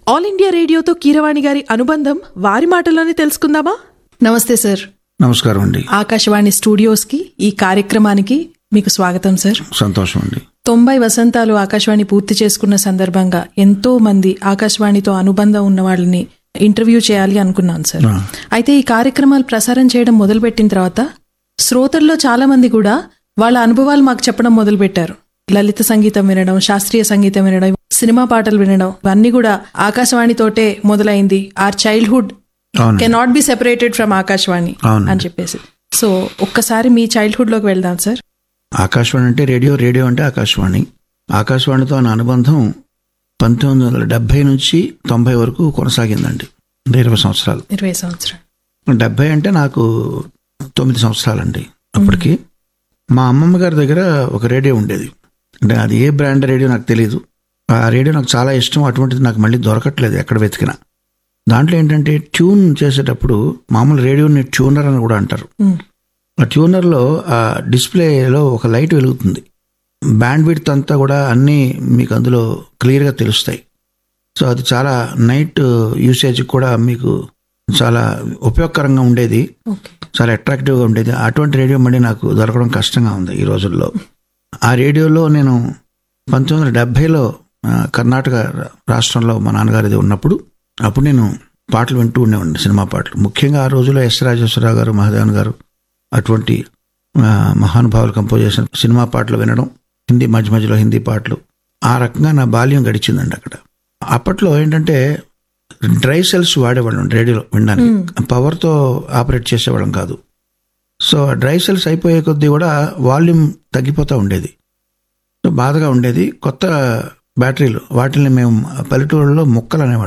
All India రేడియోతో Keeravani గారి అనుబంధం వారి మాటల్లోనే తెలుసుకుందామా నమస్తే సార్ నమస్కారం అండి ఆకాశవాణి స్టూడియోస్ కి ఈ కార్యక్రమానికి మీకు స్వాగతం సార్ సంతోషం అండి తొంభై వసంతాలు ఆకాశవాణి పూర్తి చేసుకున్న సందర్భంగా ఎంతో మంది ఆకాశవాణితో అనుబంధం ఉన్న వాళ్ళని ఇంటర్వ్యూ చేయాలి అనుకున్నాను సార్ ఆ. అయితే ఈ కార్యక్రమాలు ప్రసారం చేయడం మొదలుపెట్టిన తర్వాత శ్రోతల్లో చాలా మంది కూడా వాళ్ళ అనుభవాలు మాకు చెప్పడం మొదలుపెట్టారు లలిత సంగీతం వినడం శాస్త్రీయ సంగీతం వినడం సినిమా పాటలు వినడం ఇవన్నీ కూడా ఆకాశవాణితోటే మొదలైంది ఆర్ చైల్డ్హుడ్ అవును cannot be separated from Akashvani అవును. అని చెప్పేసి సో ఒక్కసారి మీ చైల్డ్హుడ్ లోకి వెళ్దాం సార్ ఆకాశవాణి అంటే రేడియో రేడియో అంటే ఆకాశవాణి ఆకాశవాణితో నా అనుబంధం పంతొమ్మిది వందల డెబ్బై నుంచి తొంభై వరకు కొనసాగిందండి అంటే ఇరవై సంవత్సరాలు ఇరవై సంవత్సరాలు డెబ్బై అంటే నాకు తొమ్మిది సంవత్సరాలండి అప్పటికి మా అమ్మమ్మ గారి దగ్గర ఒక రేడియో ఉండేది అంటే అది ఏ బ్రాండ్ రేడియో నాకు తెలియదు ఆ రేడియో నాకు చాలా ఇష్టం అటువంటిది నాకు మళ్ళీ దొరకట్లేదు ఎక్కడ వెతికినా దాంట్లో ఏంటంటే ట్యూన్ చేసేటప్పుడు మామూలు రేడియోని ట్యూనర్ అని కూడా అంటారు మ్మ్. ఆ ట్యూనర్లో ఆ డిస్ప్లేలో ఒక లైట్ వెలుగుతుంది బ్యాండ్ విడ్త్ అంతా కూడా అన్నీ మీకు అందులో క్లియర్గా తెలుస్తాయి సో అది చాలా నైట్ యూసేజ్ కూడా మీకు చాలా ఉపయోగకరంగా ఉండేది ఓకే చాలా అట్రాక్టివ్గా ఉండేది అటువంటి రేడియో మళ్ళీ నాకు దొరకడం కష్టంగా ఉంది ఈ రోజుల్లో ఆ రేడియోలో నేను పంతొమ్మిది వందల డెబ్భైలో ఆ, కర్ణాటక రాష్ట్రంలో మా నాన్నగారిది ఉన్నప్పుడు అప్పుడు నేను పాటలు వింటూ ఉండేవాడిని సినిమా పాటలు ముఖ్యంగా ఆ రోజుల్లో ఎస్ రాజేశ్వరరావు గారు మహాదేవన్ గారు అటువంటి ఆ, మహానుభావులు కంపోజ్ చేసిన సినిమా పాటలు వినడం హిందీ మధ్య మధ్యలో హిందీ పాటలు ఆ రకంగా నా బాల్యం గడిచిందండి అక్కడ అప్పట్లో ఏంటంటే డ్రై సెల్స్ వాడేవాళ్ళం రేడియోలో వినడానికి పవర్తో ఆపరేట్ చేసేవాళ్ళం కాదు సో డ్రై సెల్స్ అయిపోయే కొద్దీ కూడా వాల్యూమ్ తగ్గిపోతూ ఉండేది సో బాధగా ఉండేది కొత్త బ్యాటరీలు వాటిని మేము పల్లెటూరులో ముక్కలు అనేవాళ్ళం